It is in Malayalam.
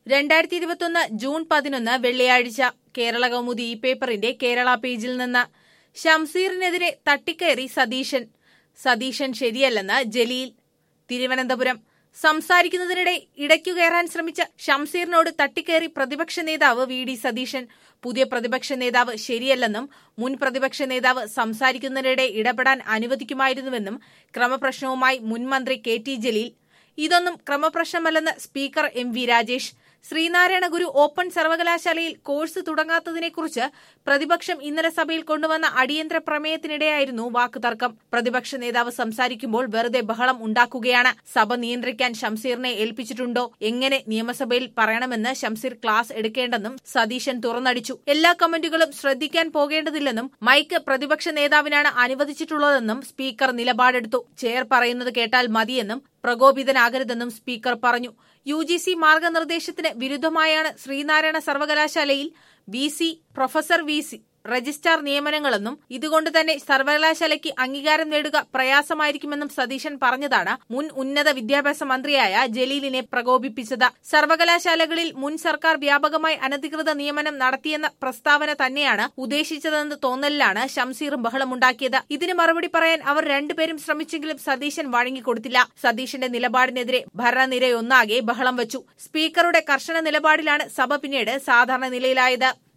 രണ്ടായിരത്തി ഇരുപത്തൊന്ന് ജൂൺ പതിനൊന്ന് വെള്ളിയാഴ്ച കേരള കൗമുദി ഈ പേപ്പറിന്റെ കേരള പേജിൽ നിന്ന് ഷംസീറിനെതിരെ തട്ടിക്കയറി സതീശൻ സതീശൻ ശരിയല്ലെന്ന് ജലീൽ തിരുവനന്തപുരം സംസാരിക്കുന്നതിനിടെ ഇടയ്ക്കു കയറാൻ ശ്രമിച്ച ഷംസീറിനോട് തട്ടിക്കയറി പ്രതിപക്ഷ നേതാവ് വി ഡി സതീശൻ പുതിയ പ്രതിപക്ഷ നേതാവ് ശരിയല്ലെന്നും മുൻ പ്രതിപക്ഷ നേതാവ് സംസാരിക്കുന്നതിനിടെ ഇടപെടാൻ അനുവദിക്കുമായിരുന്നുവെന്നും ക്രമപ്രശ്നവുമായി മുൻ മന്ത്രി കെ ടി ജലീൽ ഇതൊന്നും ക്രമപ്രശ്നമല്ലെന്ന് speaker M V Rajesh Sreenarayana Guru open സർവകലാശാലയിൽ കോഴ്സ് തുടങ്ങാത്തതിനെക്കുറിച്ച് പ്രതിപക്ഷം ഇന്നലെ സഭയിൽ കൊണ്ടുവന്ന അടിയന്തര പ്രമേയത്തിനിടെയായിരുന്നു വാക്കുതർക്കം പ്രതിപക്ഷ നേതാവ് സംസാരിക്കുമ്പോൾ വെറുതെ ബഹളം ഉണ്ടാക്കുകയാണ് സഭ നിയന്ത്രിക്കാൻ ഷംസീറിനെ ഏൽപ്പിച്ചിട്ടുണ്ടോ എങ്ങനെ നിയമസഭയിൽ പറയണമെന്ന് ഷംസീർ ക്ലാസ് എടുക്കേണ്ടെന്നും സതീശൻ തുറന്നടിച്ചു എല്ലാ കമന്റുകളും ശ്രദ്ധിക്കാൻ പോകേണ്ടതില്ലെന്നും മൈക്ക് പ്രതിപക്ഷ നേതാവിനാണ് അനുവദിച്ചിട്ടുള്ളതെന്നും സ്പീക്കർ നിലപാടെടുത്തു ചെയർ പറയുന്നത് കേട്ടാൽ മതിയെന്നും പ്രകോപിതനാകരുതെന്നും സ്പീക്കർ പറഞ്ഞു യു ജി സി മാർഗനിർദ്ദേശത്തിന് വിരുദ്ധമായാണ് ശ്രീനാരായണ സർവകലാശാലയിൽ V C professor V C registrar നിയമനങ്ങളെന്നും ഇതുകൊണ്ട് തന്നെ സർവകലാശാലയ്ക്ക് അംഗീകാരം നേടുക പ്രയാസമായിരിക്കുമെന്നും സതീശൻ പറഞ്ഞതാണ് മുൻ ഉന്നത വിദ്യാഭ്യാസ മന്ത്രിയായ ജലീലിനെ പ്രകോപിപ്പിച്ചത് സർവകലാശാലകളിൽ മുൻ സർക്കാർ വ്യാപകമായി അനധികൃത നിയമനം നടത്തിയെന്ന പ്രസ്താവന തന്നെയാണ് ഉദ്ദേശിച്ചതെന്ന് തോന്നലിലാണ് ഷംസീറും ബഹളമുണ്ടാക്കിയത് ഇതിന് മറുപടി പറയാൻ അവർ രണ്ടുപേരും ശ്രമിച്ചെങ്കിലും സതീശൻ വഴങ്ങിക്കൊടുത്തില്ല സതീശന്റെ നിലപാടിനെതിരെ ഭരണനിരയൊന്നാകെ ബഹളം വച്ചു സ്പീക്കറുടെ കർശന നിലപാടിലാണ് സഭ പിന്നീട് സാധാരണ നിലയിലായത്